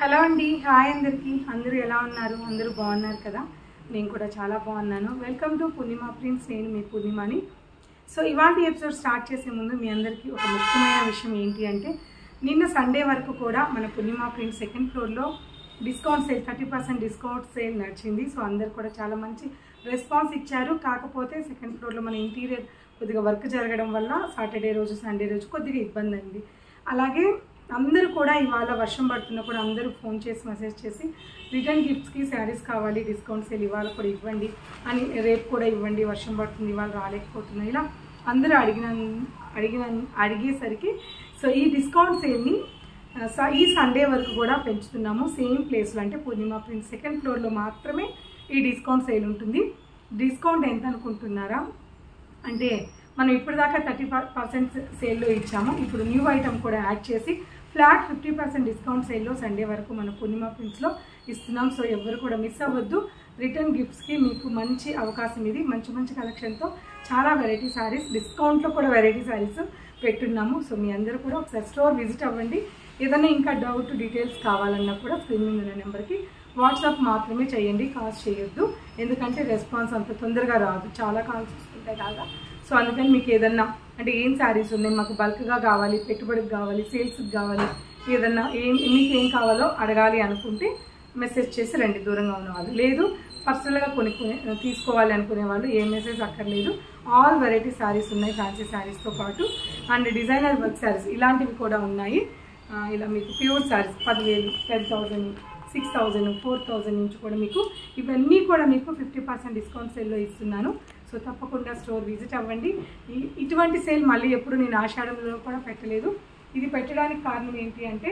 hello అండి hi అందరికీ అందరూ ఎలా ఉన్నారు అందరూ బాగున్నారు కదా నేను కూడా చాలా బాగున్నాను వెల్కమ్ టు పూర్ణిమ ప్రిన్స్ నేను మీ పూర్ణిమని సో ఇవాళ ఎపిసోడ్ స్టార్ట్ చేసే ముందు మీ అందరికీ ఒక ముఖ్యమైన విషయం ఏంటి అంటే నిన్న సండే వరకు కూడా మన పూర్ణిమ ప్రిన్స్ సెకండ్ ఫ్లోర్లో discount sale thirty percent discount sale నడిచింది సో అందరు కూడా చాలా మంచి రెస్పాన్స్ ఇచ్చారు కాకపోతే సెకండ్ ఫ్లోర్లో మన ఇంటీరియర్ కొద్దిగా వర్క్ జరగడం వల్ల సాటర్డే రోజు సండే రోజు కొద్దిగా ఇబ్బంది అయింది అలాగే అందరూ కూడా ఇవాళ వర్షం పడుతున్నప్పుడు అందరూ ఫోన్ చేసి మెసేజ్ చేసి రిటర్న్ గిఫ్ట్స్కి శారీస్ కావాలి డిస్కౌంట్ సేల్ ఇవాళ కూడా ఇవ్వండి అని రేపు కూడా ఇవ్వండి వర్షం పడుతుంది ఇవాళ రాలేకపోతున్నాయి ఇలా అందరూ అడిగిన అడిగిన అడిగేసరికి సో ఈ డిస్కౌంట్ సేల్ని ఆ, స- ఈ సండే వరకు కూడా పెంచుతున్నాము సేమ్ ప్లేస్లో అంటే పూర్ణిమ ప్రిన్స్ సెకండ్ ఫ్లోర్లో మాత్రమే ఈ డిస్కౌంట్ సేల్ ఉంటుంది డిస్కౌంట్ ఎంత అనుకుంటున్నారా అంటే మనం ఇప్పటిదాకా థర్టీ పర్సెంట్ సేల్లో ఇచ్చాము ఇప్పుడు న్యూ ఐటమ్ కూడా యాడ్ చేసి ఫ్లాట్ ఫిఫ్టీ పర్సెంట్ డిస్కౌంట్ సేల్లో సండే వరకు మన పూర్ణిమ ప్రింట్స్లో ఇస్తున్నాం సో ఎవరు కూడా మిస్ అవ్వద్దు రిటర్న్ గిఫ్ట్స్కి మీకు మంచి అవకాశం ఇది మంచి మంచి కలెక్షన్తో చాలా వెరైటీ శారీస్ డిస్కౌంట్లో కూడా వెరైటీ శారీస్ పెట్టున్నాము సో మీ అందరూ కూడా ఒకసారి స్టోర్ విజిట్ అవ్వండి ఏదైనా ఇంకా డౌట్ డీటెయిల్స్ కావాలన్నా కూడా స్క్రీన్ మీద ఉన్న నెంబర్కి వాట్సాప్ మాత్రమే చేయండి కాల్స్ చేయొద్దు ఎందుకంటే రెస్పాన్స్ అంత తొందరగా రాదు చాలా కాల్స్ వస్తుంటాయి కాగా సో అందుకని మీకు ఏదన్నా అంటే ఏం శారీస్ ఉన్నాయి మాకు బల్క్గా కావాలి పెట్టుబడికి కావాలి సేల్స్కి కావాలి ఏదన్నా ఏం మీకు ఏం కావాలో అడగాలి అనుకుంటే మెసేజ్ చేసి రండి దూరంగా ఉన్న వాళ్ళు లేదు పర్సనల్గా కొనుక్కునే తీసుకోవాలి అనుకునే వాళ్ళు ఏ మెసేజ్ అక్కర్లేదు ఆల్ వెరైటీ శారీస్ ఉన్నాయి ఫ్యాన్సీ శారీస్తో పాటు అండ్ డిజైనర్ వర్క్ శారీస్ ఇలాంటివి కూడా ఉన్నాయి ఆ, ఇలా మీకు ప్యూర్ శారీస్ పదివేలు ten thousand six thousand four thousand నుంచి కూడా మీకు ఇవన్నీ కూడా మీకు ఫిఫ్టీ పర్సెంట్ డిస్కౌంట్ సేల్లో ఇస్తున్నాను సో తప్పకుండా స్టోర్ విజిట్ అవ్వండి ఈ- ఇటువంటి సేల్ మళ్ళీ ఎప్పుడు నేను ఆషాఢంలో కూడా పెట్టలేదు ఇది పెట్టడానికి కారణం ఏంటి అంటే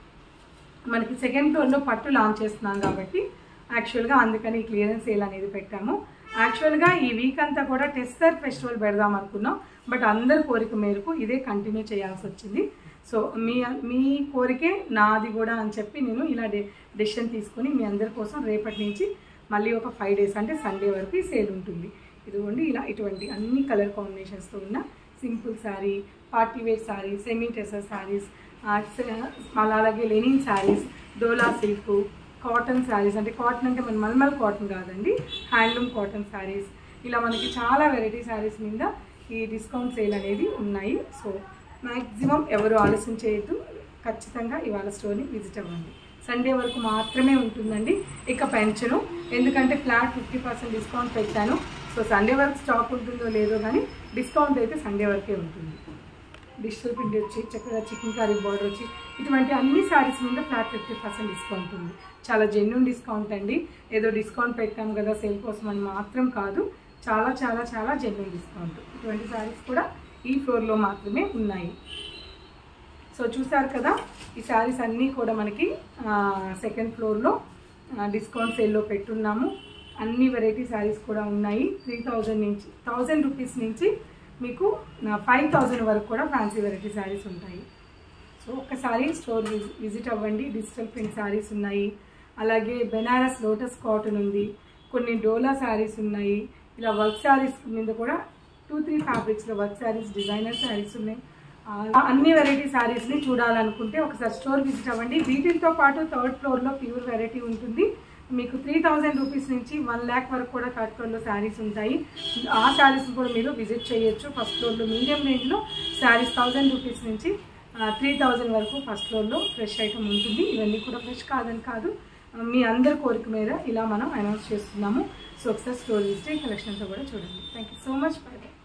మనకి సెకండ్ ఫ్లోర్లో పట్టు లాంచ్ చేస్తున్నాం కాబట్టి యాక్చువల్గా అందుకని క్లియరెన్స్ సేల్ అనేది పెట్టాము యాక్చువల్గా ఈ వీక్ అంతా కూడా టెస్టర్ ఫెస్టివల్ పెడదాం అనుకున్నాం బట్ అందరి కోరిక మేరకు ఇదే కంటిన్యూ చేయాల్సి వచ్చింది సో మీ మీ కోరికే నాది కూడా అని చెప్పి నేను ఇలా డె డెసిషన్ తీసుకుని మీ అందరి కోసం రేపటి నుంచి మళ్ళీ ఒక ఫైవ్ డేస్ అంటే సండే వరకు ఈ సేల్ ఉంటుంది ఇదిగోండి ఇలా ఇటువంటి అన్ని కలర్ కాంబినేషన్స్తో ఉన్న simple sari party wear sari semi tussar saris అలా అలాగే linen saris dola silk cotton saris అంటే కాటన్ అంటే మన మల్మల్ కాటన్ కాదండి హ్యాండ్లూమ్ కాటన్ శారీస్ ఇలా మనకి చాలా వెరైటీ శారీస్ మీద ఈ డిస్కౌంట్ సేల్ అనేది ఉన్నాయి సో మ్యాక్సిమం ఎవరు ఆలస్యం చేయొద్దు ఖచ్చితంగా ఇవాళ స్టోర్ని విజిట్ అవ్వండి సండే వరకు మాత్రమే ఉంటుందండి ఇక పెంచను ఎందుకంటే ఫ్లాట్ ఫిఫ్టీ పర్సెంట్ డిస్కౌంట్ పెట్టాను సో సండే వరకు స్టాక్ ఉంటుందో లేదో కానీ డిస్కౌంట్ అయితే సండే వరకే ఉంటుంది డిజిటల్ ప్రింట్ వచ్చి చక్కగా చికెన్ కర్రీ బార్డర్ వచ్చి ఇటువంటి అన్ని శారీస్ మీద ఫ్లాట్ ఫిఫ్టీ పర్సెంట్ డిస్కౌంట్ ఉంది చాలా జెన్యున్ డిస్కౌంట్ అండి ఏదో డిస్కౌంట్ పెట్టాం కదా సేల్ కోసం అని మాత్రం కాదు చాలా చాలా చాలా జెన్యున్ డిస్కౌంట్ ఇటువంటి శారీస్ కూడా ఈ ఫ్లోర్లో మాత్రమే ఉన్నాయి సో చూసారు కదా ఈ శారీస్ అన్నీ కూడా మనకి సెకండ్ ఫ్లోర్లో డిస్కౌంట్ సేల్లో పెట్టున్నాము అన్ని వెరైటీ శారీస్ కూడా ఉన్నాయి త్రీ థౌజండ్ నుంచి థౌజండ్ రూపీస్ నుంచి మీకు ఫైవ్ థౌజండ్ వరకు కూడా ఫ్యాన్సీ వెరైటీ శారీస్ ఉంటాయి సో ఒక్కసారి స్టోర్ విజి- విజిట్ అవ్వండి డిజిటల్ ప్రింట్ శారీస్ ఉన్నాయి అలాగే బెనారస్ లోటస్ కాటన్ ఉంది కొన్ని డోలా శారీస్ ఉన్నాయి ఇలా వర్క్ శారీస్ మీద కూడా టూ త్రీ ఫ్యాబ్రిక్స్లో వర్క్ శారీస్ డిజైనర్ శారీస్ ఉన్నాయి ఆ, అన్ని వెరైటీ శారీస్ని చూడాలనుకుంటే ఒకసారి స్టోర్ విజిట్ అవ్వండి వీటితో పాటు థర్డ్ ఫ్లోర్లో ప్యూర్ వెరైటీ ఉంటుంది మీకు త్రీ థౌజండ్ రూపీస్ నుంచి వన్ ల్యాక్ వరకు కూడా థర్డ్ ఫ్లోర్లో శారీస్ ఉంటాయి ఆ శారీస్ కూడా మీరు విజిట్ చేయొచ్చు ఫస్ట్ ఫ్లోర్లో మీడియం రేంజ్లో శారీస్ థౌజండ్ రూపీస్ నుంచి త్రీ థౌజండ్ వరకు ఫస్ట్ ఫ్లోర్లో ఫ్రెష్ ఐటమ్ ఉంటుంది ఇవన్నీ కూడా ఫ్రెష్ కాదని కాదు ఆ, మీ అందరి కోరిక మీద ఇలా మనం అనౌన్స్ చేస్తున్నాము సో ఒకసారి స్టోర్ విజిట్ కలెక్షన్తో కూడా చూడండి thank you so much bye by